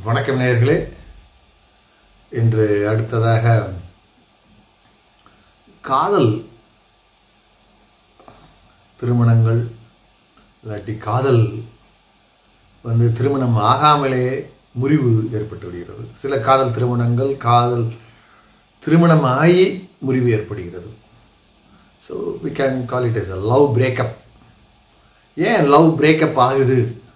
வணக்கம் நேயர்களே இன்று அடுத்ததாக காதல் திருமணங்கள் இல்லாட்டி காதல் வந்து திருமணம் ஆகாமலேயே முறிவு ஏற்பட்டு விடுகிறது சில காதல் திருமணங்கள் காதல் திருமணம் ஆகி முறிவு ஏற்படுகிறது so we can call it as a love breakup ஏன் லவ் பிரேக்கப் ஆகுது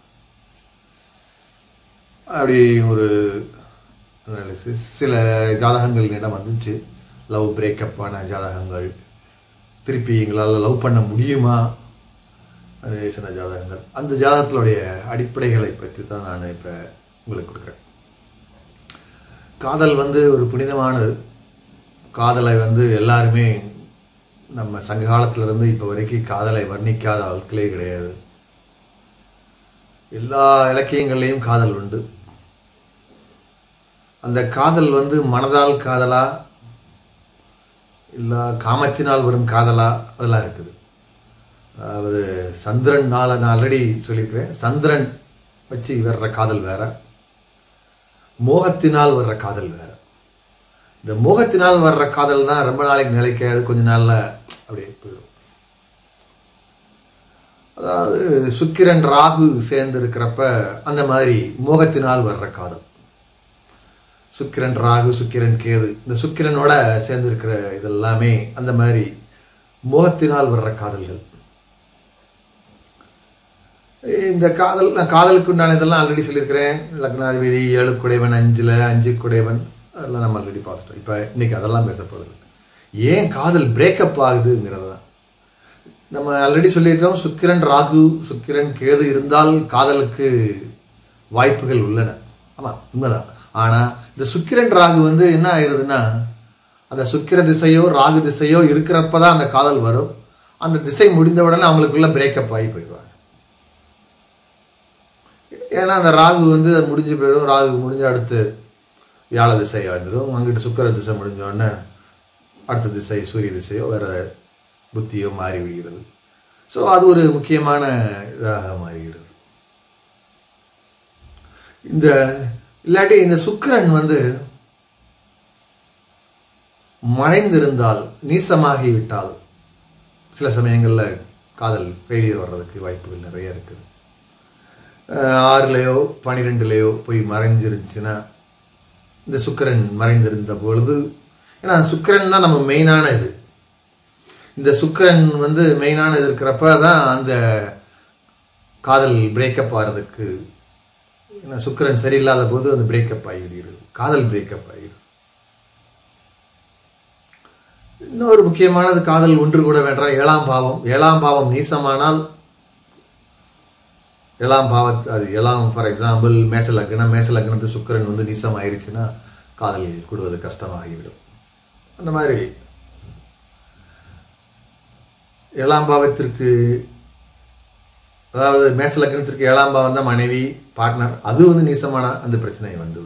அப்படி ஒரு அனாலிசிஸ் சில ஜாதகங்கள் என்னிடம் வந்துச்சு லவ் பிரேக்கப்பான ஜாதகங்கள் திருப்பி எங்களால் லவ் பண்ண முடியுமா அது சில ஜாதகங்கள் அந்த ஜாதகத்தினுடைய அடிப்படைகளை பற்றி தான் நான் இப்போ உங்களுக்கு கொடுக்குறேன் காதல் வந்து ஒரு புனிதமானது காதலை வந்து எல்லாருமே நம்ம சங்க காலத்திலிருந்து இப்போ வரைக்கும் காதலை வர்ணிக்காத ஆட்களே கிடையாது எல்லா இலக்கியங்கள்லேயும் காதல் உண்டு அந்த காதல் வந்து மனதால் காதலா இல்லை காமத்தினால் வரும் காதலா அதெல்லாம் இருக்குது அதாவது சந்திரன் நாளை நான் ஆல்ரெடி சொல்லியிருக்கிறேன் சந்திரன் வச்சு வர்ற காதல் வேற மோகத்தினால் வர்ற காதல் வேற இந்த மோகத்தினால் வர்ற காதல் தான் ரொம்ப நாளைக்கு நிலைக்காது கொஞ்ச நாள்ல அப்படியே போயிடும் அதாவது சுக்கிரன் ராகு சேர்ந்து இருக்கிறப்ப அந்த மாதிரி மோகத்தினால் வர்ற காதல் சுக்கிரன் ராகு சுக்கிரன் கேது இந்த சுக்கிரனோட சேர்ந்து இருக்கிற இதெல்லாமே அந்த மாதிரி மோகத்தினால் வர்ற காதல்கள் இந்த காதல் நான் காதலுக்கு உண்டான இதெல்லாம் ஆல்ரெடி சொல்லியிருக்கிறேன் லக்னாதிபதி ஏழு குடைவன் அஞ்சில் அஞ்சு குடைவன் அதெல்லாம் நம்ம ஆல்ரெடி பார்த்துட்டோம் இப்போ இன்னைக்கு அதெல்லாம் பேசப்படுது ஏன் காதல் பிரேக்கப் ஆகுதுங்கிறது தான் நம்ம ஆல்ரெடி சொல்லியிருக்கோம் சுக்கிரன் ராகு சுக்கிரன் கேது இருந்தால் காதலுக்கு வாய்ப்புகள் உள்ளன ஆமாம் உண்மைதான் ஆனால் இந்த சுக்கிரன் ராகு வந்து என்ன ஆயிடுதுன்னா அந்த சுக்கிர திசையோ ராகு திசையோ இருக்கிறப்ப தான் அந்த காதல் வரும் அந்த திசை முடிந்த உடனே அவங்களுக்குள்ள பிரேக்கப் ஆகி போயிடுவாங்க ஏன்னா அந்த ராகு வந்து அது முடிஞ்சு போயிடும் ராகு முடிஞ்ச அடுத்து வியாழ திசை வந்துடும் அங்கிட்டு சுக்கர திசை முடிஞ்ச உடனே அடுத்த திசை சூரிய திசையோ வேற புத்தியோ மாறி விடுகிறது ஸோ அது ஒரு முக்கியமான இதாக மாறிவிடுது இந்த இல்லாட்டி இந்த சுக்கிரன் வந்து மறைந்திருந்தால் நீசமாகிவிட்டால் சில சமயங்களில் காதல் ஃபெயிலியர் வர்றதுக்கு வாய்ப்புகள் நிறைய இருக்குது ஆறுலையோ பனிரெண்டுலையோ போய் மறைஞ்சிருந்துச்சுன்னா இந்த சுக்கரன் மறைந்திருந்த பொழுது ஏன்னா சுக்கரன் தான் நம்ம மெயினான இது இந்த சுக்கரன் வந்து மெயினான இது இருக்கிறப்ப தான் அந்த காதல் பிரேக்கப் ஆகிறதுக்கு ஏன்னா சுக்கரன் சரியில்லாத போது அந்த பிரேக்கப் ஆகிவிடுகிறது காதல் பிரேக்கப் ஆகிடுது இன்னொரு முக்கியமானது காதல் ஒன்று கூட வேண்டாம் ஏழாம் பாவம் ஏழாம் பாவம் நீசமானால் ஏழாம் பாவத் அது ஏழாம் ஃபார் எக்ஸாம்பிள் மேச லக்னம் மேச லக்னத்து சுக்கரன் வந்து நீசம் ஆயிடுச்சுன்னா காதல் கூடுவது கஷ்டமாகிவிடும் அந்த மாதிரி ஏழாம் பாவத்திற்கு அதாவது மேச லக்னத்திற்கு ஏழாம் பாவம் தான் மனைவி பார்ட்னர் அது வந்து நீசமான அந்த பிரச்சனை வந்து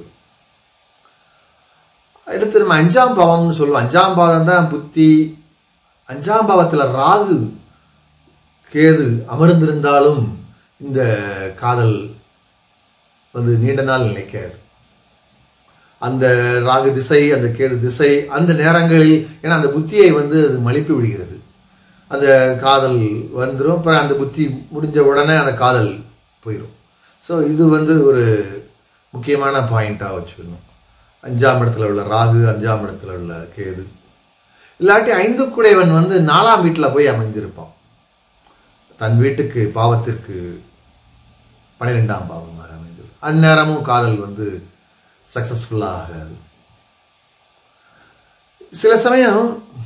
அடுத்து நம்ம அஞ்சாம் பாவம்னு சொல்லுவோம் அஞ்சாம் பாவம் தான் புத்தி அஞ்சாம் பாவத்தில் ராகு கேது அமர்ந்திருந்தாலும் இந்த காதல் வந்து நீண்ட நாள் நினைக்காது அந்த ராகு திசை அந்த கேது திசை அந்த நேரங்களில் ஏன்னா அந்த புத்தியை வந்து அது மலிப்பி விடுகிறது அந்த காதல் வந்துடும் அப்புறம் அந்த புத்தி முடிஞ்ச உடனே அந்த காதல் போயிடும் ஸோ இது வந்து ஒரு முக்கியமான பாயிண்ட்டாக வச்சுக்கணும் அஞ்சாம் இடத்துல உள்ள ராகு அஞ்சாம் இடத்துல உள்ள கேது இல்லாட்டி ஐந்து குடைவன் வந்து நாலாம் வீட்டில் போய் அமைஞ்சிருப்பான் தன் வீட்டுக்கு பாவத்திற்கு பன்னிரெண்டாம் பாவமாக அமைந்தது அந்நேரமும் காதல் வந்து சக்சஸ்ஃபுல்லாக ஆகாது சில சமயம்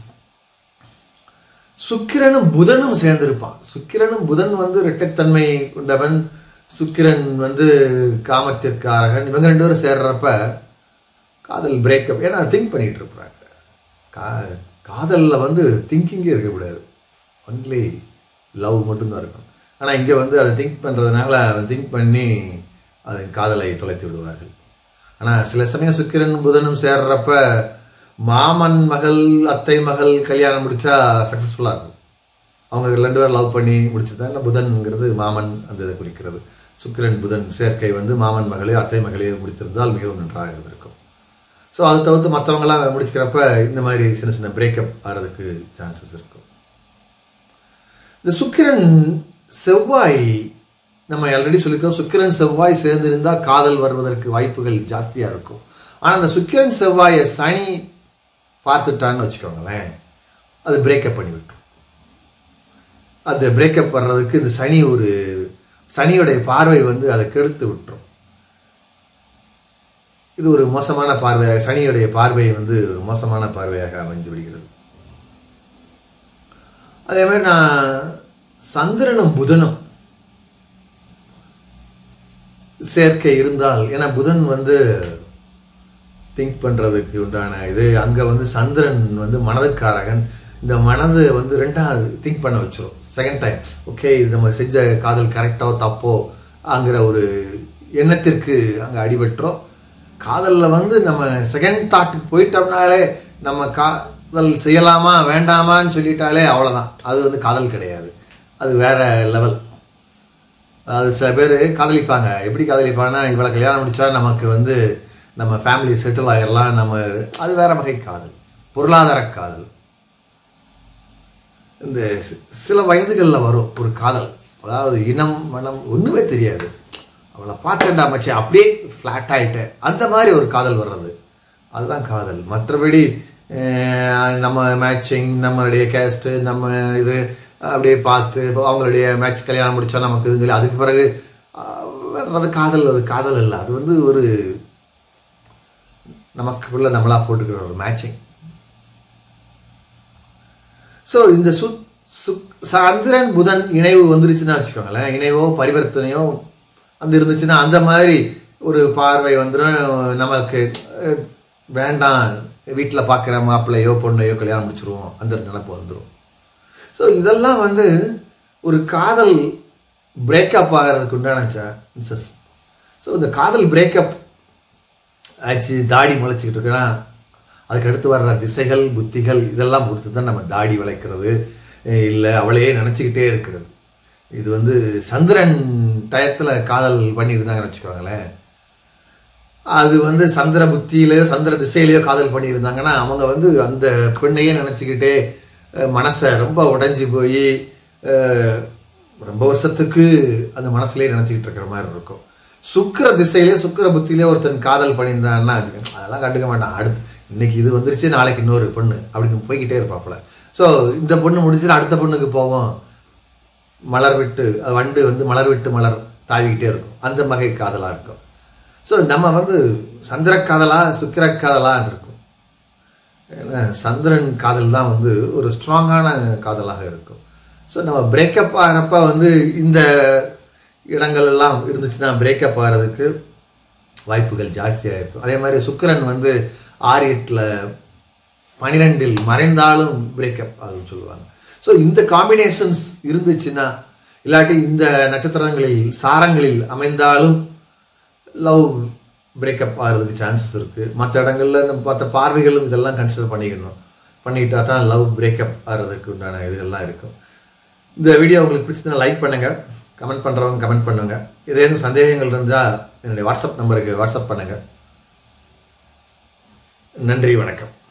சுக்கிரனும் புதனும் சேர்ந்திருப்பான் சுக்கிரனும் புதன் வந்து இரட்டைத்தன்மை கொண்டவன் சுக்கிரன் வந்து காமத்திற்காரகன் இவங்க ரெண்டு பேரும் சேர்றப்ப காதல் பிரேக்கப் ஏன்னா திங்க் பண்ணிட்டு இருப்பாங்க கா காதலில் வந்து திங்கிங்கே இருக்கக்கூடாது ஒன்லி லவ் மட்டும்தான் இருக்கணும் ஆனால் இங்கே வந்து அதை திங்க் பண்ணுறதுனால அதை திங்க் பண்ணி அதை காதலை தொலைத்து விடுவார்கள் ஆனால் சில சமயம் சுக்கிரன் புதனும் சேர்றப்ப மாமன் மகள் அத்தை மகள் கல்யாணம் முடிச்சா சக்ஸஸ்ஃபுல்லாக இருக்கும் அவங்க ரெண்டு பேரும் லவ் பண்ணி முடிச்சதாங்க புதன்ங்கிறது மாமன் அந்த இதை குறிக்கிறது சுக்கிரன் புதன் சேர்க்கை வந்து மாமன் மகளையோ அத்தை மகளையோ முடித்திருந்தால் மிகவும் நன்றாக இருந்திருக்கும் ஸோ அதை தவிர்த்து மற்றவங்களாம் முடிச்சுக்கிறப்ப இந்த மாதிரி சின்ன சின்ன பிரேக்கப் ஆகிறதுக்கு சான்சஸ் இருக்கும் இந்த சுக்கிரன் செவ்வாய் நம்ம ஆல்ரெடி சொல்லியிருக்கோம் சுக்கிரன் செவ்வாய் சேர்ந்திருந்தால் காதல் வருவதற்கு வாய்ப்புகள் ஜாஸ்தியாக இருக்கும் ஆனால் அந்த சுக்கிரன் செவ்வாயை சனி பார்த்துட்டான்னு வச்சுக்கோங்களேன் அது பிரேக்கப் பண்ணி விட்டுரும் அந்த பிரேக்கப் வர்றதுக்கு இந்த சனி ஒரு சனியுடைய பார்வை வந்து அதை கெடுத்து விட்டுரும் இது ஒரு மோசமான பார்வை சனியுடைய பார்வை வந்து ஒரு மோசமான பார்வையாக அமைஞ்சு விடுகிறது அதே மாதிரி நான் சந்திரனும் புதனும் சேர்க்கை இருந்தால் ஏன்னா புதன் வந்து திங்க் பண்ணுறதுக்கு உண்டான இது அங்கே வந்து சந்திரன் வந்து மனதுக்காரகன் இந்த மனது வந்து ரெண்டாவது திங்க் பண்ண வச்சிரும் செகண்ட் டைம் ஓகே இது நம்ம செஞ்ச காதல் கரெக்டோ தப்போ அங்கிற ஒரு எண்ணத்திற்கு அங்கே அடிபட்டுரும் காதலில் வந்து நம்ம செகண்ட் தாட்டுக்கு போயிட்டோம்னாலே நம்ம காதல் செய்யலாமா வேண்டாமான்னு சொல்லிட்டாலே அவ்வளோதான் அது வந்து காதல் கிடையாது அது வேற லெவல் அது சில பேர் காதலிப்பாங்க எப்படி காதலிப்பாங்கன்னா இவ்வளோ கல்யாணம் முடிச்சா நமக்கு வந்து நம்ம ஃபேமிலி செட்டில் ஆகிடலாம் நம்ம அது வேற வகை காதல் பொருளாதார காதல் இந்த சி- சில வயதுகளில் வரும் ஒரு காதல் அதாவது இனம் மனம் ஒன்றுமே தெரியாது அவளை பார்த்தேன்டா மச்சி அப்படியே ஃப்ளாட் ஆகிட்டேன் அந்த மாதிரி ஒரு காதல் வர்றது அதுதான் காதல் மற்றபடி அஹ், நம்ம மேட்சிங் நம்மளுடைய கேஸ்ட்டு நம்ம இது அப்படியே பார்த்து இப்போ அவங்களுடைய மேட்ச் கல்யாணம் முடிச்சா நமக்கு இதுன்னு சொல்லி அதுக்கு பிறகு அஹ், வர்றது காதல் அது காதல் இல்லை அது வந்து ஒரு நமக்குள்ள நம்மளா போட்டுக்கிற ஒரு மேட்சிங் ஸோ இந்த சு சுக் சந்திரன் புதன் இணைவு வந்துருச்சுன்னா வச்சுக்கோங்களேன் இணைவோ பரிவர்த்தனையோ அந்த இருந்துச்சுன்னா அந்த மாதிரி ஒரு பார்வை வந்துடும் நமக்கு அஹ், வேண்டாம் வீட்டில் பார்க்குற மாப்பிள்ளையோ பொண்ணையோ கல்யாணம் முடிச்சிருவோம் அந்த நினப்பு வந்துடும் ஸோ இதெல்லாம் வந்து ஒரு காதல் பிரேக்கப் ஆகிறதுக்கு உண்டான சான்சஸ் ஸோ இந்த காதல் பிரேக்கப் ஆச்சு தாடி முளைச்சிக்கிட்டு இருக்குன்னா அதுக்கு அடுத்து வர்ற திசைகள் புத்திகள் இதெல்லாம் பொறுத்து தான் நம்ம தாடி வளைக்கிறது இல்லை அவளையே நினச்சிக்கிட்டே இருக்கிறது இது வந்து சந்திரன் டயத்தில் காதல் பண்ணியிருந்தாங்கன்னு வச்சுக்கோங்களேன் அது வந்து சந்திர புத்தியிலையோ சந்திர திசையிலையோ காதல் பண்ணியிருந்தாங்கன்னா அவங்க வந்து அந்த பெண்ணையே நினச்சிக்கிட்டே மனசை ரொம்ப உடைஞ்சு போய் ரொம்ப வருஷத்துக்கு அந்த மனசுலயே நினச்சிக்கிட்டு இருக்கிற மாதிரி இருக்கும் சுக்கிர திசையிலே சுக்கிர புத்தியிலே ஒருத்தன் காதல் பண்ணியிருந்தான்னா வச்சுக்கோங்க, அதெல்லாம் கண்டுக்க மாட்டான் அடுத்து இன்னைக்கு இது வந்துருச்சு நாளைக்கு இன்னொரு பொண்ணு அப்படின்னு போய்கிட்டே இருப்பாப்புல ஸோ இந்த பொண்ணு முடிச்சுட்டு அடுத்த பொண்ணுக்கு போவோம் மலர் விட்டு அது வண்டு வந்து மலர் விட்டு மலர் தாவிக்கிட்டே இருக்கும் அந்த வகை காதலாக இருக்கும் ஸோ நம்ம வந்து சந்திர காதலா சுக்கிர காதலான்னு இருக்கும் ஏன்னா சந்திரன் காதல் தான் வந்து ஒரு ஸ்ட்ராங்கான காதலாக இருக்கும் ஸோ நம்ம பிரேக்கப் ஆகிறப்ப வந்து இந்த இடங்கள் எல்லாம் இருந்துச்சுன்னா பிரேக்கப் ஆகிறதுக்கு வாய்ப்புகள் ஜாஸ்தியாக இருக்கும் அதே மாதிரி சுக்கிரன் வந்து ஆறு எட்டில் பனிரெண்டில் மறைந்தாலும் பிரேக்கப் ஆகும்னு சொல்லுவாங்க ஸோ இந்த காம்பினேஷன்ஸ் இருந்துச்சுன்னா இல்லாட்டி இந்த நட்சத்திரங்களில் சாரங்களில் அமைந்தாலும் லவ் பிரேக்கப் ஆகிறதுக்கு சான்சஸ் இருக்குது மற்ற இடங்கள்ல நம்ம மற்ற பார்வைகளும் இதெல்லாம் கன்சிடர் பண்ணிக்கணும் பண்ணிக்கிட்டா தான் லவ் பிரேக்கப் ஆகிறதுக்கு உண்டான இதுகள்லாம் இருக்கும் இந்த வீடியோ உங்களுக்கு பிடிச்சதுன்னா லைக் பண்ணுங்கள் கமெண்ட் பண்ணுறவங்க கமெண்ட் பண்ணுங்க ஏதேனும் சந்தேகங்கள் இருந்தால் என்னுடைய வாட்ஸ்அப் நம்பருக்கு வாட்ஸ்அப் பண்ணுங்கள் நன்றி வணக்கம்